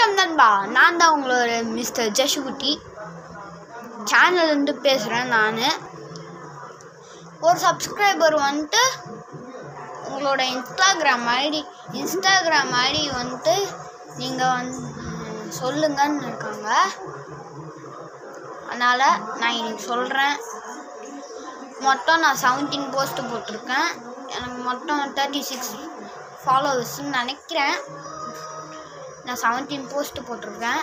வணக்கம் நண்பா நான் தான் உங்களோட மிஸ்டர் ஜஷுகுட்டி சேனல்லேருந்து பேசுகிறேன் நான் ஒரு சப்ஸ்கிரைபர் வந்துட்டு உங்களோட இன்ஸ்டாகிராம் ஐடி இன்ஸ்டாகிராம் ஐடி வந்துட்டு நீங்கள் வந்து சொல்லுங்கன்னு இருக்காங்க அதனால் நான் இன்னைக்கு சொல்கிறேன் மொத்தம் நான் செவன்டீன் போஸ்ட் போட்டிருக்கேன் எனக்கு மொத்தம் தேர்ட்டி சிக்ஸ் ஃபாலோவர்ஸ்ன்னு நினைக்கிறேன் நான் செவன்டீன் போஸ்ட் போட்டிருக்கேன்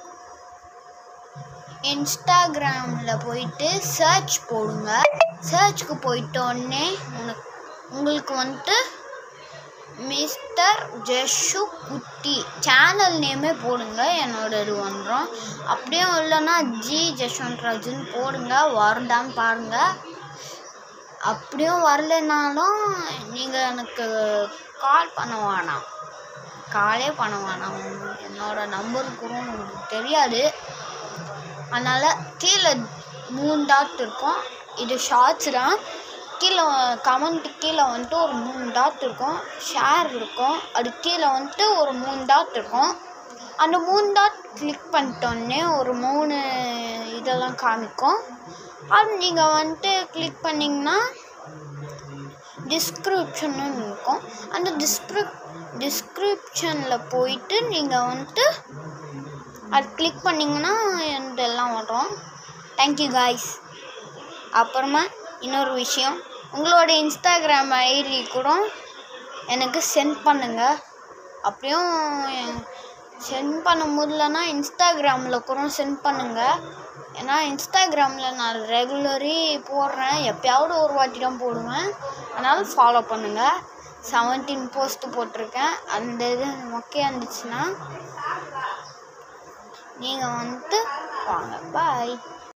இன்ஸ்டாகிராமில் போயிட்டு சர்ச் போடுங்க சர்ச்சுக்கு போயிட்ட உடனே உனக்கு உங்களுக்கு வந்துட்டு மிஸ்டர் ஜஷு குட்டி சேனல் நேமே போடுங்க என்னோட இது வந்துடும் அப்படியே இல்லைன்னா ஜி ஜஷ்வந்த் ராஜுன்னு போடுங்க வருதான்னு பாருங்கள் அப்படியும் வரலைனாலும் நீங்கள் எனக்கு கால் பண்ண வேணாம் காலே பண்ண வேணாம் என்னோட நம்பர் கூட உங்களுக்கு தெரியாது அதனால் கீழே மூணு டாட் இருக்கும் இது ஷார்ட்ஸ் தான் கீழே கமெண்ட் கீழே வந்துட்டு ஒரு மூணு டாட் இருக்கும் ஷேர் இருக்கும் அது கீழே வந்துட்டு ஒரு மூணு டாட் இருக்கும் அந்த மூணு டாட் கிளிக் பண்ணிட்டோன்னே ஒரு மூணு இதெல்லாம் காமிக்கும் அது நீங்கள் வந்துட்டு கிளிக் பண்ணிங்கன்னா டிஸ்கிரிப்ஷன்னு இருக்கும் அந்த டிஸ்கிரிப் டிஸ்கிரிப்ஷனில் போயிட்டு நீங்கள் வந்துட்டு அது கிளிக் பண்ணிங்கன்னா இதெல்லாம் வரும் தேங்க்யூ காய்ஸ் அப்புறமா இன்னொரு விஷயம் உங்களோட இன்ஸ்டாகிராம் ஐடி கூட எனக்கு சென்ட் பண்ணுங்கள் அப்படியும் சென்ட் பண்ண முடியலன்னா இன்ஸ்டாகிராமில் கூட சென்ட் பண்ணுங்கள் ஏன்னா இன்ஸ்டாகிராமில் நான் ரெகுலரி போடுறேன் எப்பயாவது ஒரு வாட்டி தான் போடுவேன் அதனால் ஃபாலோ பண்ணுங்கள் செவன்டீன் போஸ்ட் போட்டிருக்கேன் அந்த இது மொக்கையாக இருந்துச்சுன்னா நீங்கள் வந்துட்டு வாங்க பாய்